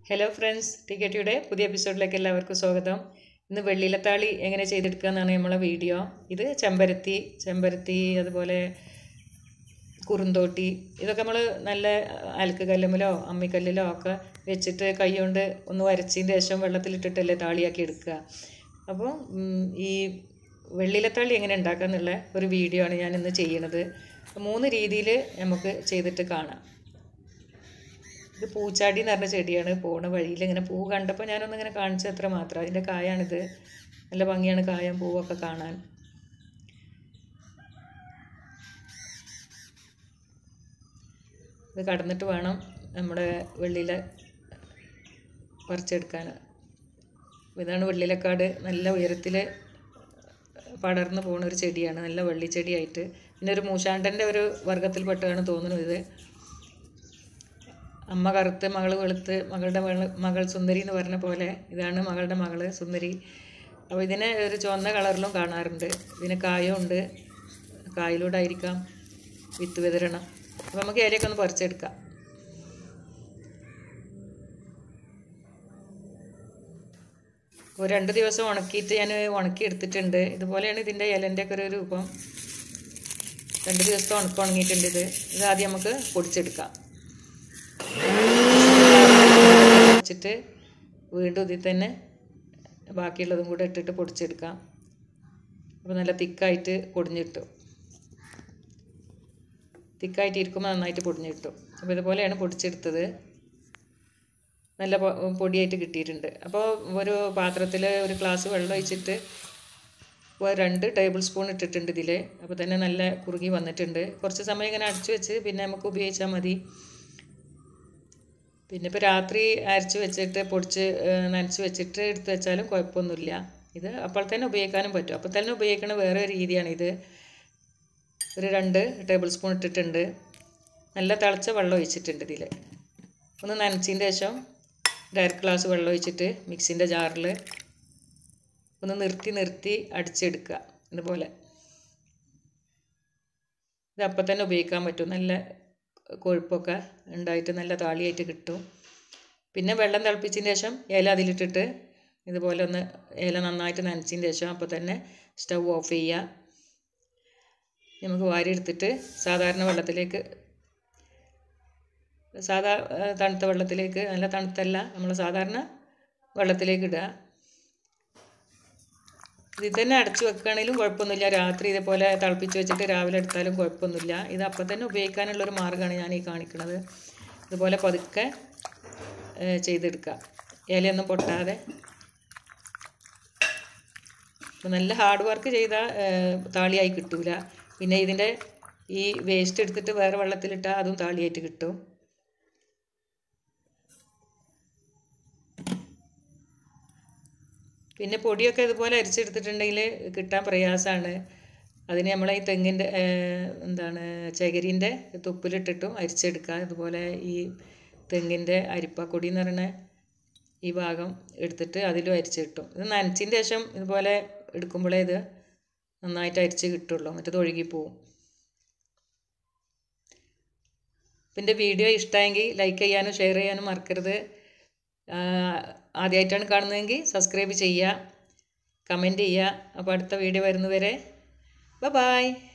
hello friends T K ടിയുടെ പുതിയ എപ്പിസോഡിലേക്ക് എല്ലാവർക്കും സ്വാഗതം ഇന്ന് വെള്ളിയിലത്താളി എങ്ങനെ ചെയ്തെടുക്കുക എന്നാണ് നമ്മളെ വീഡിയോ ഇത് ചെമ്പരത്തി ചെമ്പരത്തി അതുപോലെ കുറുന്തോട്ടി ഇതൊക്കെ നമ്മൾ നല്ല അലക്ക് കല്ലുമ്മലോ അമ്മിക്കല്ലിലോ ഒക്കെ വെച്ചിട്ട് കൈ കൊണ്ട് ഒന്ന് വരച്ചതിന് ശേഷം വെള്ളത്തിലിട്ടിട്ടല്ലേ താളിയാക്കി എടുക്കുക അപ്പോൾ ഉം, ഈ വെള്ളിയിലത്താളി എങ്ങനെ ഉണ്ടാക്കുക എന്നുള്ള ഒരു വീഡിയോ ആണ് ഞാൻ ഇന്ന് ചെയ്യണത് മൂന്ന് രീതിയിൽ നമുക്ക് ചെയ്തിട്ട് കാണാം ഇത് പൂച്ചാടി എന്ന് പറഞ്ഞ ചെടിയാണ് പോണ വഴിയിൽ ഇങ്ങനെ പൂ കണ്ടപ്പോൾ ഞാനൊന്ന് ഇങ്ങനെ കാണിച്ചു അത്ര മാത്രം അതിൻ്റെ കായാണിത് നല്ല ഭംഗിയാണ് കായം പൂവൊക്കെ കാണാൻ ഇത് കടന്നിട്ട് വേണം നമ്മുടെ വെള്ളിയില പറിച്ചെടുക്കാൻ ഇതാണ് വെള്ളിലക്കാട് നല്ല ഉയരത്തിൽ പടർന്നു പോകുന്ന ഒരു ചെടിയാണ് നല്ല വെള്ളിച്ചെടിയായിട്ട് പിന്നെ ഒരു മൂശാണ്ടൻ്റെ ഒരു വർഗത്തിൽപ്പെട്ടതാണ് തോന്നുന്നു ഇത് അമ്മ കറുത്ത് മകൾ വെളുത്ത് മകളുടെ മകൾ മകൾ സുന്ദരി എന്ന് പറഞ്ഞ പോലെ ഇതാണ് മകളുടെ മകള് സുന്ദരി അപ്പോൾ ഇതിനെ ഒരു ചുവന്ന കളറിലും കാണാറുണ്ട് ഇതിന് കായും ഉണ്ട് കായിലൂടെ ആയിരിക്കാം വിത്ത് വിതരണം അപ്പോൾ നമുക്ക് ഇലയൊക്കെ ഒന്ന് പറിച്ചെടുക്കാം ഒരു രണ്ട് ദിവസം ഉണക്കിയിട്ട് ഞാൻ ഉണക്കി എടുത്തിട്ടുണ്ട് ഇതുപോലെയാണ് ഇതിൻ്റെ ഇലൻ്റെ ഒക്കെ ഒരു രൂപം രണ്ട് ദിവസത്തെ ഉണക്കം ഉണങ്ങിയിട്ടുണ്ട് ഇത് ഇത് ആദ്യം നമുക്ക് പൊടിച്ചെടുക്കാം വെച്ചിട്ട് വീണ്ടും ഇതിൽ തന്നെ ബാക്കിയുള്ളതും കൂടെ ഇട്ടിട്ട് പൊടിച്ചെടുക്കാം അപ്പോൾ നല്ല തിക്കായിട്ട് പൊടിഞ്ഞ് കിട്ടും തിക്കായിട്ട് ഇരിക്കുമ്പോൾ നന്നായിട്ട് പൊടിഞ്ഞ് കിട്ടും അപ്പോൾ ഇതുപോലെയാണ് പൊടിച്ചെടുത്തത് നല്ല പൊ- പൊടിയായിട്ട് കിട്ടിയിട്ടുണ്ട് അപ്പോൾ ഒരു പാത്രത്തിൽ ഒരു ഗ്ലാസ് വെള്ളം ഒഴിച്ചിട്ട് ഒരു രണ്ട് ടേബിൾ സ്പൂൺ ഇട്ടിട്ടുണ്ട് ഇതിൽ അപ്പോൾ തന്നെ നല്ല കുറുകി വന്നിട്ടുണ്ട് കുറച്ച് സമയം ഇങ്ങനെ അടച്ചു വെച്ച് പിന്നെ നമുക്ക് ഉപയോഗിച്ചാൽ മതി പിന്നെ ഇപ്പോൾ രാത്രി അരച്ച് വെച്ചിട്ട് പൊടിച്ച് ഏഹ്, നനച്ച് വെച്ചിട്ട് എടുത്ത് വെച്ചാലും കുഴപ്പമൊന്നുമില്ല ഇത് അപ്പോൾ തന്നെ ഉപയോഗിക്കാനും പറ്റും അപ്പോൾ തന്നെ ഉപയോഗിക്കണ വേറെ ഒരു രീതിയാണിത് ഒരു രണ്ട് ടേബിൾ സ്പൂൺ ഇട്ടിട്ടുണ്ട് നല്ല തിളച്ച വെള്ളം ഒഴിച്ചിട്ടുണ്ട് ഇതിൽ ഒന്ന് നനച്ചതിന് ശേഷം ഒരു അര ഗ്ലാസ് വെള്ളം ഒഴിച്ചിട്ട് മിക്സിൻ്റെ ജാറിൽ ഒന്ന് നിർത്തി നിർത്തി അടിച്ചെടുക്കുക ഇതുപോലെ ഇത് അപ്പം തന്നെ ഉപയോഗിക്കാൻ പറ്റും നല്ല കൊഴുപ്പൊക്കെ ഉണ്ടായിട്ട് നല്ല താളിയായിട്ട് കിട്ടും പിന്നെ വെള്ളം തിളപ്പിച്ചതിന് ശേഷം ഇല അതിലിട്ടിട്ട് ഇതുപോലെ ഒന്ന് ഇല നന്നായിട്ട് നനച്ചതിന് ശേഷം അപ്പോൾ തന്നെ സ്റ്റൗ ഓഫ് ചെയ്യുക നമുക്ക് വാരി എടുത്തിട്ട് സാധാരണ വെള്ളത്തിലേക്ക് സാധാ ഏ, തണുത്ത വെള്ളത്തിലേക്ക് നല്ല തണുത്തല്ല നമ്മൾ സാധാരണ വെള്ളത്തിലേക്ക് ഇടുക ഇതിൽ തന്നെ അടച്ചു വെക്കുകയാണെങ്കിലും കുഴപ്പമൊന്നുമില്ല രാത്രി ഇതേപോലെ തിളപ്പിച്ച് വെച്ചിട്ട് രാവിലെ എടുത്താലും കുഴപ്പമൊന്നുമില്ല ഇത് അപ്പം തന്നെ ഉപയോഗിക്കാനുള്ളൊരു മാർഗ്ഗമാണ് ഞാൻ ഈ കാണിക്കുന്നത് ഇതുപോലെ പതുക്കെ ഏ, ചെയ്തെടുക്കുക ഇലയൊന്നും പൊട്ടാതെ ഇപ്പം നല്ല ഹാർഡ് വർക്ക് ചെയ്താൽ താളിയായി കിട്ടൂല പിന്നെ ഇതിൻ്റെ ഈ വേസ്റ്റ് എടുത്തിട്ട് വേറെ വെള്ളത്തിലിട്ടാൽ അതും താളിയായിട്ട് കിട്ടും പിന്നെ പൊടിയൊക്കെ ഇതുപോലെ അരിച്ചെടുത്തിട്ടുണ്ടെങ്കിൽ കിട്ടാൻ പ്രയാസമാണ് അതിന് നമ്മൾ ഈ തെങ്ങിൻ്റെ എന്താണ് ചകിരിൻ്റെ തുപ്പിലിട്ടിട്ടും അരിച്ചെടുക്കുക ഇതുപോലെ ഈ തെങ്ങിൻ്റെ അരിപ്പാക്കൊടി എന്ന് പറയുന്ന ഈ ഭാഗം എടുത്തിട്ട് അതിലും അരിച്ച് കിട്ടും ഇത് നനച്ചതിന് ശേഷം ഇതുപോലെ എടുക്കുമ്പോഴേ ഇത് നന്നായിട്ട് അരിച്ച് കിട്ടുള്ളൂ മറ്റത് ഒഴുകിപ്പോവും പിന്നെ വീഡിയോ ഇഷ്ടമായെങ്കിൽ ലൈക്ക് ചെയ്യാനും ഷെയർ ചെയ്യാനും മറക്കരുത് ആദ്യമായിട്ടാണ് കാണുന്നതെങ്കിൽ സബ്സ്ക്രൈബ് ചെയ്യുക കമൻറ്റ് ചെയ്യുക അപ്പോൾ അടുത്ത വീഡിയോ വരുന്നവരെ ബൈ